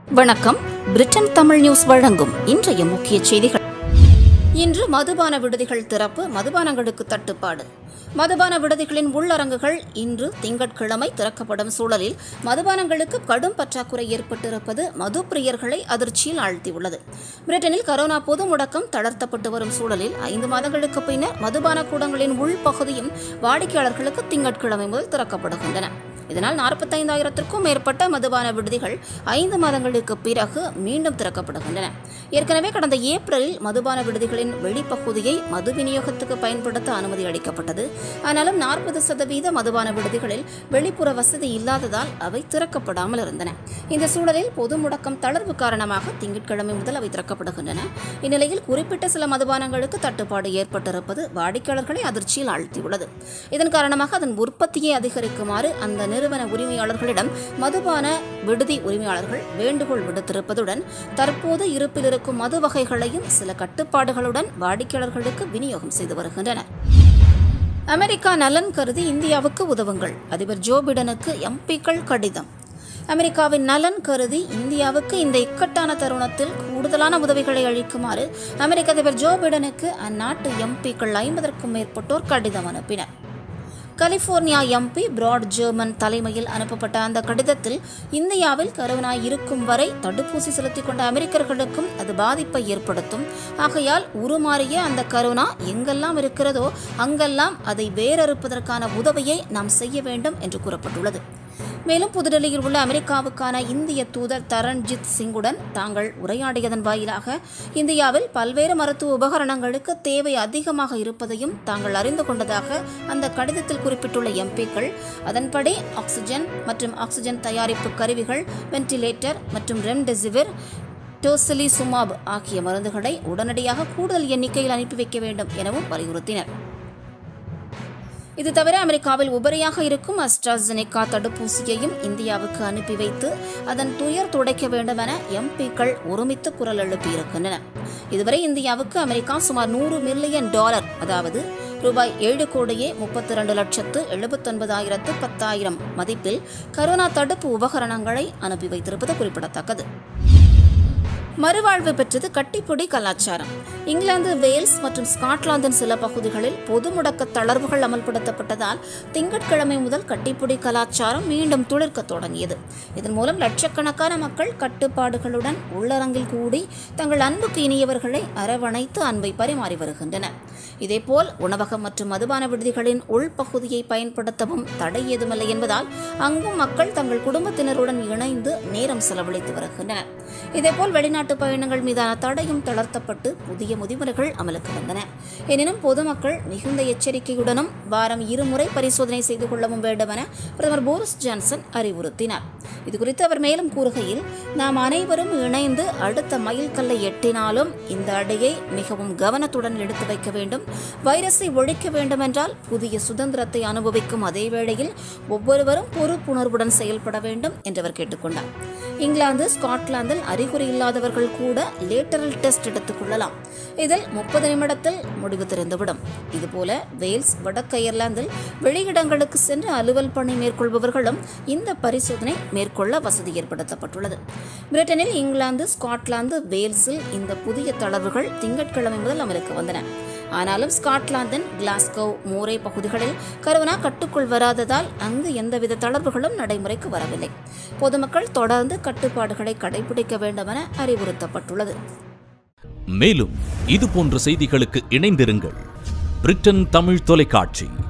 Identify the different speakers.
Speaker 1: வணக்கம் Britain Tamil news வழங்கும் இன்றைய முக்கிய செய்திகள் இன்று மதுபான விடுதிகள் திறப்பு மதுபானங்களுக்கு தட்டுப்பாடு மதுபான விடுதிகளின் உள்ளரங்குகள் இன்று திங்கட்கிழமை திறக்கப்படும் சூழலில் மதுபானங்களுக்கு கடும் பற்றாக்குறை ஏற்பட்டிருப்பது மது பிரியர்களை அதிர்ச்சியில் ஆழ்த்தியுள்ளது பிரிட்டனில் கரோனா பொது முடக்கம் தளர்த்தப்பட்டு வரும் சூழலில் ஐந்து மாதங்களுக்கு பின்னர் மதுபான கூடங்களின் உள்பகுதியும் வாடிக்கையாளர்களுக்கு திங்கட்கிழமை முதல் திறக்கப்படுகின்றன இதனால் நாற்பத்தைந்தாயிரத்திற்கும் மேற்பட்ட மதுபான விடுதிகள் ஐந்து மாதங்களுக்கு பிறகு மீண்டும் திறக்கப்படுகின்றன ஏற்கனவே கடந்த ஏப்ரலில் மதுபான விடுதிகளின் வெளிப்பகுதியை மது விநியோகத்துக்கு பயன்படுத்த அனுமதி அளிக்கப்பட்டது ஆனாலும் நாற்பது சதவீத மதுபான விடுதிகளில் வெளிப்புற வசதி இல்லாததால் அவை திறக்கப்படாமல் இருந்தன இந்த சூழலில் பொது முடக்கம் தளர்வு காரணமாக திங்கட்கிழமை முதல் அவை திறக்கப்படுகின்றன இந்நிலையில் குறிப்பிட்ட சில மதுபானங்களுக்கு தட்டுப்பாடு ஏற்பட்டிருப்பது வாடிக்கையாளர்களை அதிர்ச்சியில் ஆழ்த்தியுள்ளது இதன் காரணமாக அதன் உற்பத்தியை அதிகரிக்குமாறு அந்த நிறுவன உரிமையாளர்களிடம் மதுபான விடுதி உரிமையாளர்கள் வேண்டுகோள் விடுத்திருப்பதுடன் தற்போது இருப்பில் இருக்கும் மது வகைகளையும் சில கட்டுப்பாடுகளுடன் வாடிக்கையாளர்களுக்கு விநியோகம் செய்து வருகின்றனர் அமெரிக்கா நலன் கருதி இந்தியாவுக்கு உதவுங்கள் அதிபர் ஜோ பிடனுக்கு எம்பிக்கள் கடிதம் அமெரிக்காவின் நலன் கருதி இந்தியாவுக்கு இந்த இக்கட்டான தருணத்தில் கூடுதலான உதவிகளை அளிக்குமாறு அமெரிக்க அதிபர் ஜோ பிடனுக்கு அந்நாட்டு எம்பிக்கள் ஐம்பதற்கும் மேற்பட்டோர் கடிதம் அனுப்பினர் கலிபோர்னியா எம்பி பிராட் ஜெர்மன் தலைமையில் அனுப்பப்பட்ட அந்த கடிதத்தில் இந்தியாவில் கரோனா இருக்கும் வரை தடுப்பூசி செலுத்திக் கொண்ட அமெரிக்கர்களுக்கும் அது பாதிப்பை ஏற்படுத்தும் ஆகையால் உருமாறிய அந்த கரோனா எங்கெல்லாம் இருக்கிறதோ அங்கெல்லாம் அதை வேறறுப்பதற்கான உதவியை நாம் செய்ய வேண்டும் என்று கூறப்பட்டுள்ளது மேலும் புதுடெல்லியில் உள்ள அமெரிக்காவுக்கான இந்திய தூதர் தரண்ஜித் சிங்குடன் தாங்கள் உரையாடியதன் வாயிலாக இந்தியாவில் பல்வேறு மருத்துவ உபகரணங்களுக்கு தேவை அதிகமாக இருப்பதையும் தாங்கள் அறிந்து கொண்டதாக அந்த கடிதத்தில் குறிப்பிட்டுள்ள எம்பிக்கள் அதன்படி ஆக்சிஜன் மற்றும் ஆக்சிஜன் தயாரிப்பு கருவிகள் வென்டிலேட்டர் மற்றும் ரெம்டெசிவிர் டோசிலி சுமாப் ஆகிய மருந்துகளை உடனடியாக கூடுதல் எண்ணிக்கையில் அனுப்பி வைக்க வேண்டும் எனவும் வலியுறுத்தினர் இது தவிர அமெரிக்காவில் உபரியாக இருக்கும் அஸ்ட்ராசெனிகா தடுப்பூசியையும் இந்தியாவுக்கு அனுப்பி வைத்து அதன் துயர் துடைக்க வேண்டும் என எம்பிக்கள் ஒருமித்து குரல் எழுப்பியிருக்கின்றனர் இதுவரை இந்தியாவுக்கு அமெரிக்கா சுமார் நூறு மில்லியன் டாலர் அதாவது ரூபாய் ஏழு கோடியே முப்பத்தி இரண்டு லட்சத்து எழுபத்தொன்பதாயிரத்து பத்தாயிரம் மதிப்பில் கரோனா தடுப்பு உபகரணங்களை அனுப்பி வைத்திருப்பது குறிப்பிடத்தக்கது மறுவாழ்வு பெற்றது கட்டிப்புடி கலாச்சாரம் இங்கிலாந்து வேல்ஸ் மற்றும் ஸ்காட்லாந்தின் சில பகுதிகளில் பொது முடக்க தளர்வுகள் அமல்படுத்தப்பட்டதால் திங்கட்கிழமை முதல் கட்டிப்புடி கலாச்சாரம் மீண்டும் துளிர்க்க தொடங்கியது இதன் மூலம் லட்சக்கணக்கான மக்கள் கட்டுப்பாடுகளுடன் உள்ளரங்கில் கூடி தங்கள் அன்புக்கு இனியவர்களை அரவணைத்து அன்பை பரிமாறி வருகின்றனர் இதேபோல் உணவகம் மற்றும் மதுபான விடுதிகளின் உள்பகுதியை பயன்படுத்தவும் தடை ஏதுமில்லை என்பதால் அங்கும் மக்கள் தங்கள் குடும்பத்தினருடன் இணைந்து நேரம் செலவழித்து வருகின்றனர் இதேபோல் வெளிநாட்டு பயணங்கள் மீதான தடையும் தளர்த்தப்பட்டு புதிய முதிமுறைகள் அமலுக்கு வந்தன எனினும் பொதுமக்கள் மிகுந்த எச்சரிக்கையுடனும் வாரம் இருமுறை பரிசோதனை செய்து கொள்ளவும் வேண்டும் என பிரதமர் போரிஸ் ஜான்சன் அறிவுறுத்தினார் இதுகுறித்து அவர் மேலும் கூறுகையில் நாம் அனைவரும் இணைந்து அடுத்த மைல்கல்லை எட்டினாலும் இந்த அடையை மிகவும் கவனத்துடன் எடுத்து வைக்க வேண்டும் வைரஸை ஒழிக்க வேண்டுமென்றால் புதிய சுதந்திரத்தை அனுபவிக்கும் அதே வேளையில் ஒவ்வொருவரும் பொறுப்புணர்வுடன் செயல்பட வேண்டும் என்றவர் கேட்டுக்கொண்டார் இங்கிலாந்து ஸ்காட்லாந்தில் அறிகுறி இல்லாதவர்கள் கூட லேட்டரல் டெஸ்ட் எடுத்துக் கொள்ளலாம் இதில் முப்பது நிமிடத்தில் முடிவு தெரிந்துவிடும் இதுபோல வேல்ஸ் வடக்கு அயர்லாந்தில் வெளியிடங்களுக்கு சென்று அலுவல் பணி மேற்கொள்பவர்களும் இந்த பரிசோதனை மேற்கொள்ள வசதி ஏற்படுத்தப்பட்டுள்ளது பிரிட்டனில் இங்கிலாந்து ஸ்காட்லாந்து வேல்ஸில் இந்த புதிய தளர்வுகள் திங்கட்கிழமை முதல் அமலுக்கு வந்தன ஆனாலும் ஸ்காட்லாந்தின் கிளாஸ்கோ மோரே பகுதிகளில் கரோனா கட்டுக்குள் வராததால் அங்கு எந்தவித தளர்வுகளும் நடைமுறைக்கு வரவில்லை பொதுமக்கள் தொடர்ந்து கட்டுப்பாடுகளை கடைபிடிக்க வேண்டும் என அறிவுறுத்தப்பட்டுள்ளது
Speaker 2: மேலும் இது போன்ற செய்திகளுக்கு இணைந்திருங்கள் பிரிட்டன் தமிழ் தொலைக்காட்சி